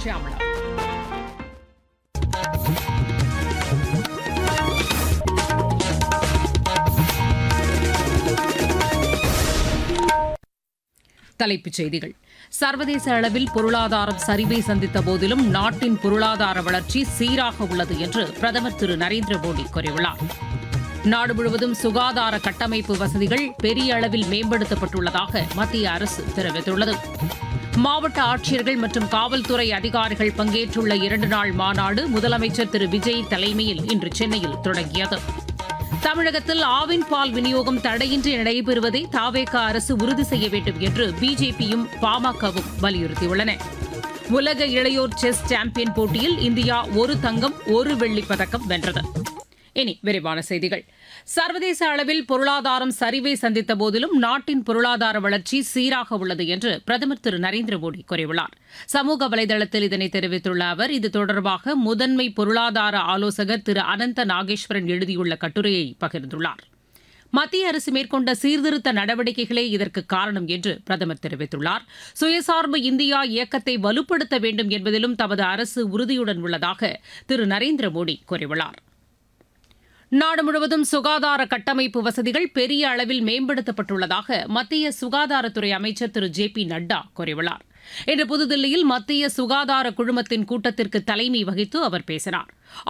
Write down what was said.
ஷியாமளா தலைப்புச் செய்திகள் சர்வதேச அளவில் பொருளாதாரம் சரிவை சந்தித்த போதிலும் நாட்டின் பொருளாதார வளர்ச்சி சீராக உள்ளது என்று பிரதமர் திரு நரேந்திர மோடி கூறியுள்ளார் நாடு முழுவதும் சுகாதார கட்டமைப்பு வசதிகள் பெரிய அளவில் மேம்படுத்தப்பட்டுள்ளதாக மத்திய அரசு தெரிவித்துள்ளது மாவட்ட ஆட்சியர்கள் மற்றும் காவல்துறை அதிகாரிகள் பங்கேற்றுள்ள இரண்டு நாள் மாநாடு முதலமைச்சர் திரு விஜய் தலைமையில் இன்று சென்னையில் தொடங்கியது தமிழகத்தில் ஆவின் பால் விநியோகம் தடையின்றி நடைபெறுவதை தாவேக அரசு உறுதி செய்ய வேண்டும் என்று பிஜேபியும் பாமகவும் வலியுறுத்தியுள்ளன உலக இளையோர் செஸ் சாம்பியன் போட்டியில் இந்தியா ஒரு தங்கம் ஒரு வெள்ளிப் பதக்கம் வென்றது இனி விரிவான செய்திகள் சர்வதேச அளவில் பொருளாதாரம் சரிவை சந்தித்த போதிலும் நாட்டின் பொருளாதார வளர்ச்சி சீராக உள்ளது என்று பிரதமர் திரு நரேந்திர மோடி கூறியுள்ளார் சமூக வலைதளத்தில் இதனை தெரிவித்துள்ள அவர் இது தொடர்பாக முதன்மை பொருளாதார ஆலோசகர் திரு அனந்த நாகேஸ்வரன் எழுதியுள்ள கட்டுரையை பகிர்ந்துள்ளார் மத்திய அரசு மேற்கொண்ட சீர்திருத்த நடவடிக்கைகளே இதற்கு காரணம் என்று பிரதமர் தெரிவித்துள்ளார் சுயசார்பு இந்தியா இயக்கத்தை வலுப்படுத்த வேண்டும் என்பதிலும் தமது அரசு உறுதியுடன் உள்ளதாக திரு நரேந்திர மோடி கூறியுள்ளார் நாடு முழுவதும் சுகாதார கட்டமைப்பு வசதிகள் பெரிய அளவில் மேம்படுத்தப்பட்டுள்ளதாக மத்திய சுகாதாரத்துறை அமைச்சர் திரு ஜே பி நட்டா கூறியுள்ளார் இன்று புதுதில்லியில் மத்திய சுகாதார குழுமத்தின் கூட்டத்திற்கு தலைமை வகித்து அவர் பேசினார்